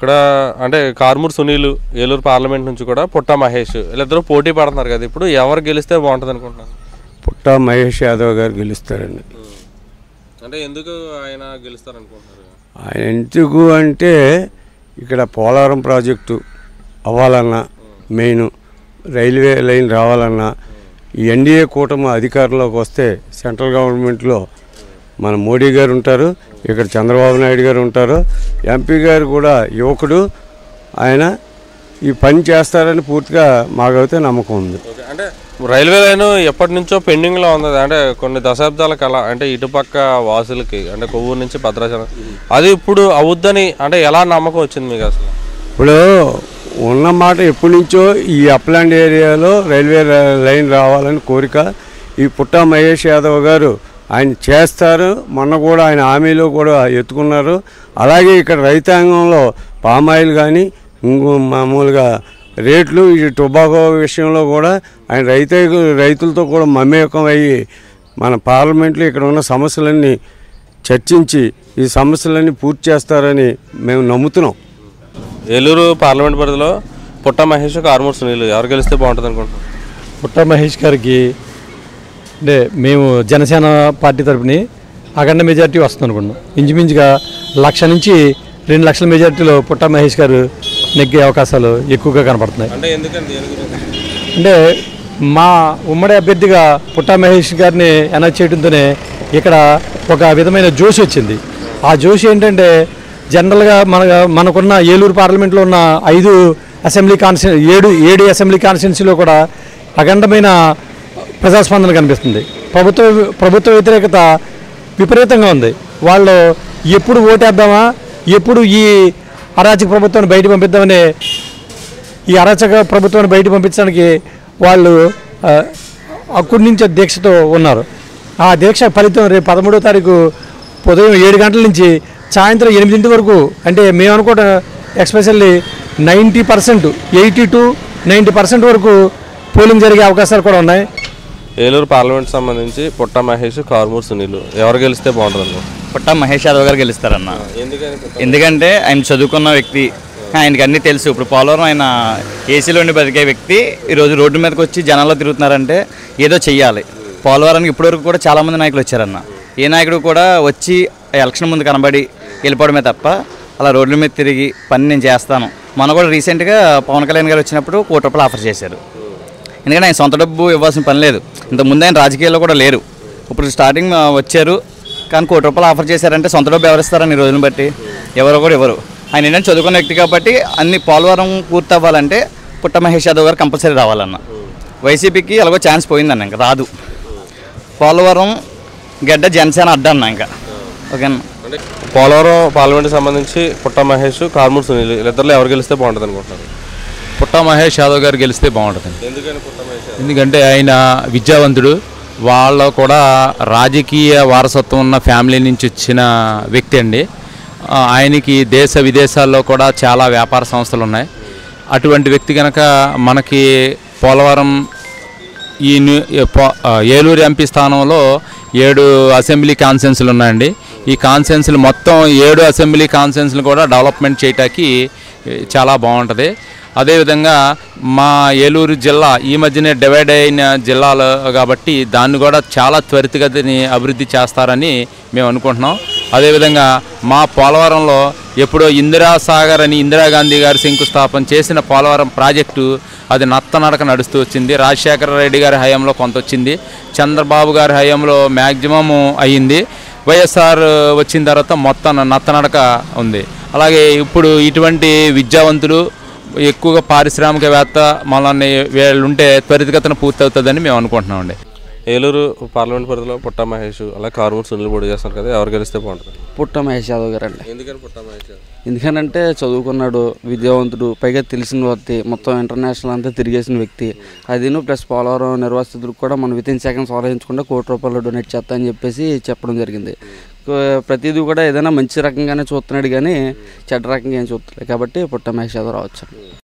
ఇక్కడ అంటే కార్మూర్ సునీల్ ఏలూరు పార్లమెంట్ నుంచి కూడా పుట్ట మహేష్ వీళ్ళిద్దరూ పోటీ పడుతున్నారు కదా ఇప్పుడు ఎవరు గెలిస్తే బాగుంటుంది అనుకుంటున్నారు పుట్ట మహేష్ యాదవ్ గారు గెలుస్తారండి అంటే ఎందుకు ఆయన గెలుస్తారు అనుకుంటున్నారు ఆయన ఎందుకు అంటే ఇక్కడ పోలవరం ప్రాజెక్టు అవ్వాలన్నా మెయిన్ రైల్వే లైన్ రావాలన్నా ఈ ఎన్డీఏ కూటమి అధికారంలోకి వస్తే సెంట్రల్ గవర్నమెంట్లో మన మోడీ గారు ఉంటారు ఇక్కడ చంద్రబాబు నాయుడు గారు ఉంటారు ఎంపీ గారు కూడా యువకుడు ఆయన ఈ పని చేస్తారని పూర్తిగా మాకైతే నమ్మకం ఉంది ఓకే అంటే రైల్వే లైన్ ఎప్పటి నుంచో పెండింగ్లో ఉంది అంటే కొన్ని దశాబ్దాల కల అంటే ఇటుపక్క వాసులకి అంటే కొవ్వూరు నుంచి భద్రాచలం అది ఇప్పుడు అవుద్దని అంటే ఎలా నమ్మకం వచ్చింది మీకు అసలు ఇప్పుడు ఉన్న మాట ఎప్పటి నుంచో ఈ అప్లాండ్ ఏరియాలో రైల్వే ర- లైన్ రావాలని కోరిక ఈ పుట్ట మహేష్ యాదవ్ గారు ఆయన చేస్తారు మొన్న కూడా ఆయన హామీలో కూడా ఎత్తుకున్నారు అలాగే ఇక్కడ రైతాంగంలో పామాయిల్ కానీ ఇంకో మామూలుగా రేట్లు ఈ టొబాకో విషయంలో కూడా ఆయన రైతు రైతులతో కూడా మమేకం అయ్యి మన పార్లమెంట్లో ఇక్కడ ఉన్న సమస్యలన్నీ చర్చించి ఈ సమస్యలన్నీ పూర్తి చేస్తారని మేము నమ్ముతున్నాం ఏలూరు పార్లమెంట్ పరిధిలో పుట్ట మహేష్ కార్మూర్ సునీల్ ఎవరు గెలిస్తే బాగుంటుంది అనుకుంటున్నారు పుట్ట మహేష్ గారికి అంటే మేము జనసేన పార్టీ తరపుని అఖండ మెజార్టీ వస్తుంది అనుకున్నాం ఇంచుమించుగా లక్ష నుంచి రెండు లక్షల మెజార్టీలో పుట్ట మహేష్ గారు నెగ్గే అవకాశాలు ఎక్కువగా కనపడుతున్నాయి అంటే ఎందుకండి దేని గురించి అంటే మా ఉమ్మడి అభ్యర్థిగా పుట్ట మహేష్ గారిని అనౌన్స్ చేయడంతోనే ఇక్కడ ఒక విధమైన జోష్ వచ్చింది ఆ జోష్ ఏంటంటే జనరల్గా మన మనకున్న ఏలూరు పార్లమెంట్లో ఉన్న ఐదు అసెంబ్లీ కాన్స్టి ఏడు ఏడు అసెంబ్లీ కాన్స్టిట్యున్సీలో కూడా అఖండమైన ప్రజాస్పందన కనిపిస్తుంది ప్రభుత్వ ప్రభుత్వ వ్యతిరేకత విపరీతంగా ఉంది వాళ్ళు ఎప్పుడు ఓటేద్దామా ఎప్పుడు ఈ అరాచక ప్రభుత్వాన్ని బయట పంపిద్దామనే ఈ అరాచక ప్రభుత్వాన్ని బయట పంపించడానికి వాళ్ళు ఆ, అక్కడి నుంచి దీక్షతో ఉన్నారు ఆ దీక్ష ఫలితం రేపు పదమూడో తారీఖు ఉదయం ఏడు గంటల నుంచి సాయంత్రం ఎనిమిదింటి వరకు అంటే మేము అనుకోవడం especially ninety percent eighty to ninety percent వరకు పోలింగ్ జరిగే అవకాశాలు కూడా ఉన్నాయి ఏలూరు పార్లమెంట్ సంబంధించి పుట్ట మహేష్ కార్మూర్ సునీల్ ఎవరు గెలిస్తే బాగుంటుంది అనుకుంటున్నారు పుట్ట మహేష్ యాదవ్ గారు గెలుస్తారన్న ఎందుకని ఎందుకంటే ఆయన చదువుకున్న వ్యక్తి ఆయనకి అన్నీ తెలుసు ఇప్పుడు పోలవరం ఆయన ఏసీలో ఉండి బతికే వ్యక్తి ఈరోజు రోడ్డు మీదకి వచ్చి జనాల్లో తిరుగుతున్నారంటే ఏదో చెయ్యాలి పోలవరానికి ఇప్పటివరకు కూడా చాలామంది నాయకులు వచ్చారన్న ఏ నాయకుడు కూడా వచ్చి ఎలక్షన్ ముందు కనబడి వెళ్ళిపోవడమే తప్ప అలా రోడ్ల మీద తిరిగి పని నేను చేస్తాను మన కూడా రీసెంట్గా పవన్ కళ్యాణ్ గారు వచ్చినప్పుడు కోటి రూపాయలు ఆఫర్ చేశారు ఎందుకంటే ఆయన సొంత డబ్బు ఇవ్వాల్సిన పని లేదు ఇంతకుముందు ఆయన రాజకీయాల్లో కూడా లేరు ఇప్పుడు స్టార్టింగ్ ఆ, వచ్చారు కానీ కోటి రూపాయలు ఆఫర్ చేశారంటే సొంత డబ్బు ఎవరిస్తారని ఈ రోజుని బట్టి ఎవరో కూడా ఎవరు ఆయన ఏంటంటే చదువుకున్న వ్యక్తి కాబట్టి అన్ని పోలవరం పూర్తి అవ్వాలంటే పుట్ట మహేష్ యాదవ్ గారు కంపల్సరీ రావాలన్న వైసీపీకి ఎలాగో ఛాన్స్ పోయిందన్న ఇంకా రాదు పోలవరం గడ్డ జనసేన అడ్డన్న ఇంకా ఓకేనా అంటే పోలవరం పార్లమెంట్ సంబంధించి పుట్ట మహేష్ కార్మూర్ సునీల్ వీళ్ళిద్దరిలో ఎవరు గెలిస్తే బాగుంటుంది అనుకుంటున్నారు పుట్ట మహేష్ యాదవ్ గారు గెలిస్తే బాగుంటుంది ఎందుకని పుట్ట మహేష్ ఎందుకంటే ఆయన విద్యావంతుడు వాళ్ళ కూడా రాజకీయ వారసత్వం ఉన్న ఫ్యామిలీ నుంచి వచ్చిన వ్యక్తి అండి ఆ, ఆయనకి దేశ విదేశాల్లో కూడా చాలా వ్యాపార సంస్థలు ఉన్నాయి అటువంటి వ్యక్తి కనుక మనకి పోలవరం ఈ న్యూ- ఈ పో- ఆ, ఏలూరు ఎంపీ స్థానంలో ఏడు అసెంబ్లీ కాన్సెన్స్లు ఉన్నాయండి ఈ కాన్సెన్స్లు మొత్తం ఏడు అసెంబ్లీ కాన్సెన్స్లు కూడా డెవలప్మెంట్ చేయటానికి ఏ, చాలా బాగుంటుంది అదేవిధంగా మా ఏలూరు జిల్లా ఈ మధ్యనే డివైడ్ అయిన జిల్లాలు కాబట్టి దాన్ని కూడా చాలా త్వరితగతిని అభివృద్ధి చేస్తారని మేము అనుకుంటున్నాం అదేవిధంగా మా పోలవరంలో ఎప్పుడో ఇందిరా సాగర్ అని ఇందిరాగాంధీ గారు శంకుస్థాపన చేసిన పోలవరం ప్రాజెక్టు అది నత్తనడక నడుస్తూ వచ్చింది రాజశేఖర రెడ్డి గారి హయాంలో కొంత వచ్చింది చంద్రబాబు గారి హయాంలో మ్యాక్సిమం అయ్యింది వైఎస్ఆర్ వచ్చిన తర్వాత మొత్తం నత్తనడక ఉంది అలాగే ఇప్పుడు ఇటువంటి విద్యావంతులు ఎక్కువగా పారిశ్రామికవేత్త మనల్ని వీళ్ళు ఉంటే త్వరితగతిన పూర్తవుతుందని మేము అనుకుంటున్నామండి ఏలూరు పార్లమెంట్ పరిధిలో పుట్ట మహేష్ అలాగే కార్మూర్ సునీల్ పోటీ చేస్తారు కదా ఎవరు గెలిస్తే బాగుంటుంది పుట్ట మహేష్ యాదవ్ గారు అండి ఎందుకని పుట్ట మహేష్ ఎందుకనంటే చదువుకున్నాడు విద్యావంతుడు పైగా తెలిసిన వ్యక్తి మొత్తం ఇంటర్నేషనల్ అంతా తిరిగేసిన వ్యక్తి అదిను ప్లస్ పోలవరం నిర్వాసితులకు కూడా మనం విత్ ఇన్ సెకండ్స్ ఆలోచించకుండా కోటి రూపాయలు డొనేట్ చేస్తా అని చెప్పేసి చెప్పడం జరిగింది కో- ప్రతిదీ కూడా ఏదైనా మంచి రకంగానే చూస్తున్నాడు కానీ చెడ్డ రకంగా ఏం చూస్తలేదు కాబట్టి పుట్ట మహేష్ యాదవ్ రావచ్చు